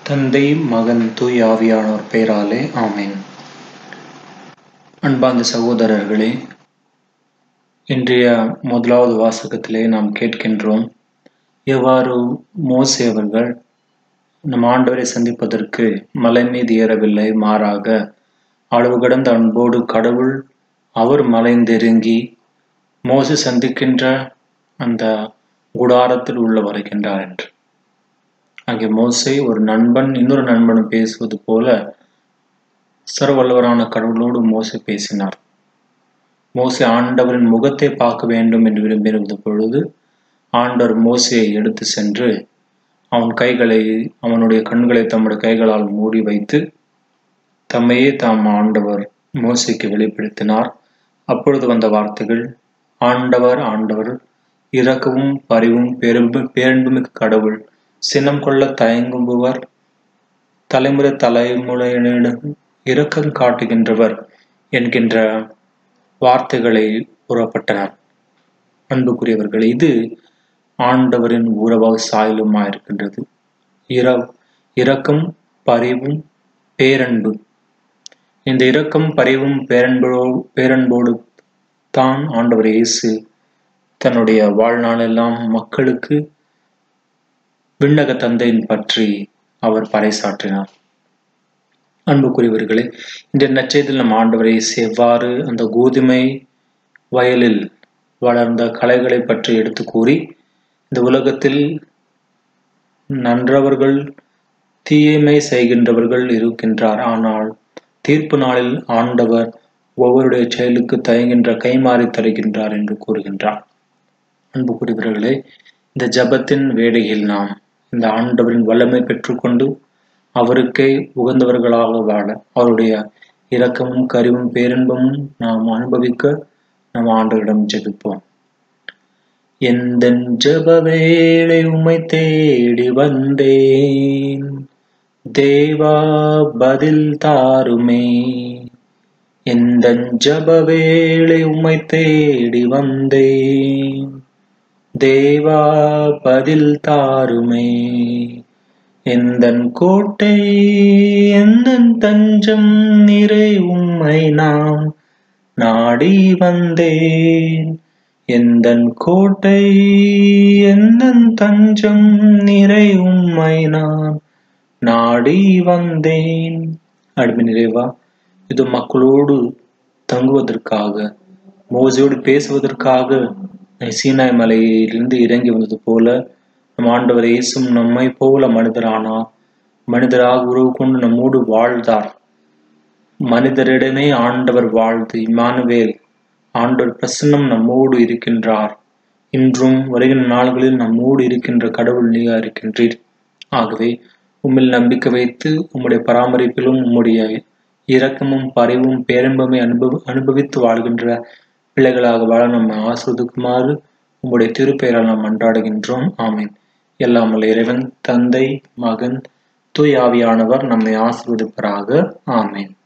தந்தை மகன் தூய் ஆவியானோர் பெயராலே ஆமென் அன்பார்ந்த சகோதரர்களே இன்றைய முதலாவது வாசகத்திலே நாம் கேட்கின்றோம் எவ்வாறு மோசே அவர்கள் நம் ஆண்டவரை சந்திப்பதற்கு மலை மீது ஏறவில்லை மாறாக அளவு கடந்த அன்போடு கடவுள் அவர் மலைந்திறங்கி மோசே சந்திக்கின்ற அந்த குடாரத்தில் உள்ள வருகின்றார் என்று அங்கே மோசே ஒரு நண்பன் இன்னொரு நண்பனும் பேசுவது போல சர்வல்லவரான கடவுளோடு மோசே பேசினார் மோசே ஆண்டவரின் முகத்தை பார்க்க வேண்டும் என்று விரும்பியிருந்த பொழுது ஆண்டவர் மோசையை எடுத்து சென்று அவன் கைகளை அவனுடைய கண்களை தம்முடைய கைகளால் மூடி வைத்து தம்மையே தாம் ஆண்டவர் மோசைக்கு வெளிப்படுத்தினார் அப்பொழுது வந்த வார்த்தைகள் ஆண்டவர் ஆண்டவர் இரக்கமும் பரிவும் பெரும்பு பேரன்புமிக்க கடவுள் சினம் கொள்ள தயங்குபவர் தலைமுறை தலைமுறையினிடம் இரக்கம் காட்டுகின்றவர் என்கின்ற வார்த்தைகளை கூறப்பட்டனர் அன்புக்குரியவர்கள் இது ஆண்டவரின் உறவாக சாயலுமா இருக்கின்றது இர இரக்கம் பரிவும் பேரன்பு இந்த இரக்கம் பரிவும் பேரன்போ பேரன்போடு தான் ஆண்டவர் இயேசு தன்னுடைய வாழ்நாளெல்லாம் மக்களுக்கு விண்ணக தந்தையின் பற்றி அவர் பறைசாற்றினார் அன்புக்குரியவர்களே இந்த நச்செய்தில் நம் ஆண்டவர் இயேசு எவ்வாறு அந்த கோதுமை வயலில் வளர்ந்த கலைகளை பற்றி எடுத்து கூறி இந்த உலகத்தில் நன்றவர்கள் தீயமை செய்கின்றவர்கள் இருக்கின்றார் ஆனால் தீர்ப்பு நாளில் ஆண்டவர் ஒவ்வொருடைய செயலுக்கு தயங்கின்ற கைமாறி தருகின்றார் என்று கூறுகின்றார் அன்புக்குரியவர்களே இந்த ஜபத்தின் வேடையில் நாம் இந்த ஆண்டவரின் வல்லமை பெற்றுக்கொண்டு அவருக்கே உகந்தவர்களாக வாழ அவருடைய இரக்கமும் கருவும் பேரன்பமும் நாம் அனுபவிக்க நம் ஆண்டவரிடம் ஜெபிப்போம் எந்த ஜப வேளை உமை தேடி வந்தேன் தேவா பதில் தாருமே எந்த ஜப வேளை உமை தேடி வந்தேன் தேவா பதில் தாருமே எந்தன் கோட்டை எந்தன் தஞ்சம் நிறை உம்மை நாம் நாடி வந்தேன் எந்தன் கோட்டை எந்தன் தஞ்சம் நிறை உம்மை நான் நாடி வந்தேன் அடிமை நிறைவா இது மக்களோடு தங்குவதற்காக மோசையோடு பேசுவதற்காக சீனாய் மலையிலிருந்து இறங்கி வந்தது போல நம் ஆண்டவர் இயேசும் நம்மை போல மனிதரானார் மனிதராக உறவு கொண்டு நம்மோடு வாழ்ந்தார் மனிதரிடமே ஆண்டவர் வாழ்ந்து இமானுவேல் ஆண்டவர் பிரசன்னம் நம்மோடு இருக்கின்றார் இன்றும் வருகின்ற நாள்களில் நம்மோடு இருக்கின்ற கடவுள் நீயா இருக்கின்றீர் ஆகவே உம்மில் நம்பிக்கை வைத்து உம்முடைய பராமரிப்பிலும் உம்முடைய இரக்கமும் பரிவும் பேரன்பமை அனுபவ அனுபவித்து வாழ்கின்ற பிள்ளைகளாக வாழ நம்ம ஆஸ்வதிக்குமாறு உம்முடைய திருப்பெயரால் நாம் மன்றாடுகின்றோம் ஆமீன் எல்லாமல் இறைவன் தந்தை மகன் தூய் ஆவியானவர் நம்மை ஆசிர்வதிப்பராக ஆமீன்